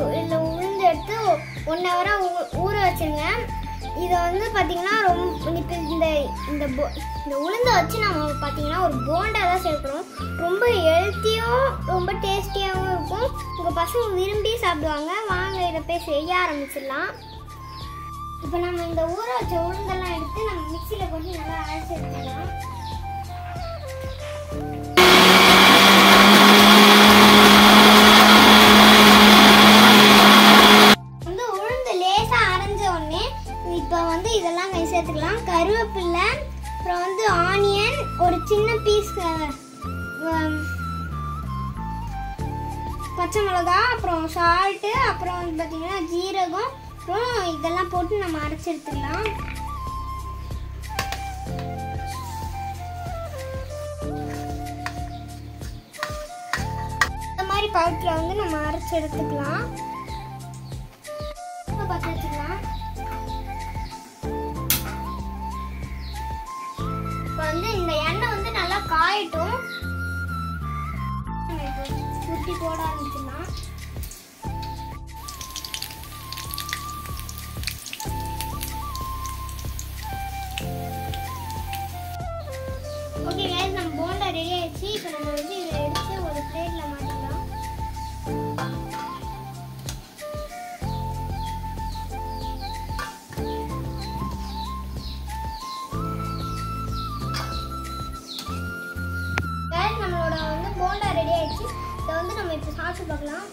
இதில் உளுந்து எடுத்து ஒன் ஹவராக ஊற வச்சிருங்க இதை வந்து பார்த்தீங்கன்னா ரொம்ப இப்போ இந்த இந்த பொ- இந்த உளுந்தை வச்சு நம்ம பார்த்தீங்கன்னா ஒரு போண்டா தான் சேர்க்குறோம் ரொம்ப ஹெல்த்தியும் ரொம்ப டேஸ்டியாகவும் இருக்கும் உங்கள் பசங்க விரும்பி சாப்பிடுவாங்க வாங்க இதை போய் செய்ய ஆரம்பிச்சிடலாம் இப்போ நம்ம இந்த ஊற வச்ச உளுந்தெல்லாம் எடுத்து நம்ம மிக்சியில் போட்டு நல்லா அரைச்சி எடுத்துக்கலாம் வந்து உளுந்து லேசா அரைஞ்ச உடனே இப்போ வந்து இதெல்லாம் கை சேர்த்துக்கலாம் கருவேப்பிலை அப்புறம் வந்து ஆனியன் ஒரு சின்ன பீஸ் பச்சை மிளகா அப்புறம் சால்ட்டு அப்புறம் வந்து பார்த்தீங்கன்னா ஜீரகம் அப்புறம் இதெல்லாம் போட்டு நம்ம அரைச்சி எடுத்துக்கலாம் இந்த மாதிரி பவுட்டில் வந்து நம்ம அரைச்சி எடுத்துக்கலாம் இப்போ பற்ற வச்சுக்கலாம் இப்போ வந்து இந்த எண்ணெய் வந்து நல்லா காயட்டும் நம்ம இப்போ சுத்தி போட ஆரம்பிச்சிடலாம் ஓகே guys நம்ம போண்டா ரெடி ஆயிடுச்சு இப்போ நம்ம வந்து இதை எடுத்து ஒரு பிளேட்ல மாட்டிக்கலாம் guys நம்மளோட வந்து போண்டா ரெடி ஆயிடுச்சு இதை வந்து நம்ம இப்போ சாப்பிட்டு பார்க்கலாம்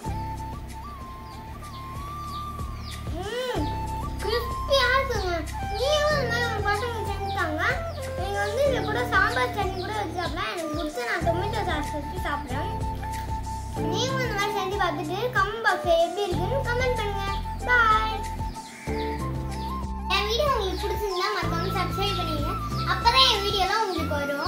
ம் கிறிஸ்பியாக இருக்குங்க நீங்களும் இந்த மாதிரி உங்கள் பசங்க செஞ்சுட்டாங்க நீங்கள் வந்து இதில் கூட சாம்பார் சட்னி கூட வச்சு சாப்பிடலாம் எனக்கு பிடிச்ச நான் டொமேட்டோ சாஸ் வச்சு சாப்பிட்றேன் நீங்களும் இந்த மாதிரி செஞ்சு பார்த்துட்டு கமெண்ட் பாக்ஸில் எப்படி இருக்குன்னு கமெண்ட் பண்ணுங்க பாய் என் வீடியோ உங்களுக்கு பிடிச்சிருந்தா மறக்காம சப்ஸ்கிரைப் பண்ணிடுங்க அப்பதான் என் வீடியோலாம் உங்களுக்கு வரும்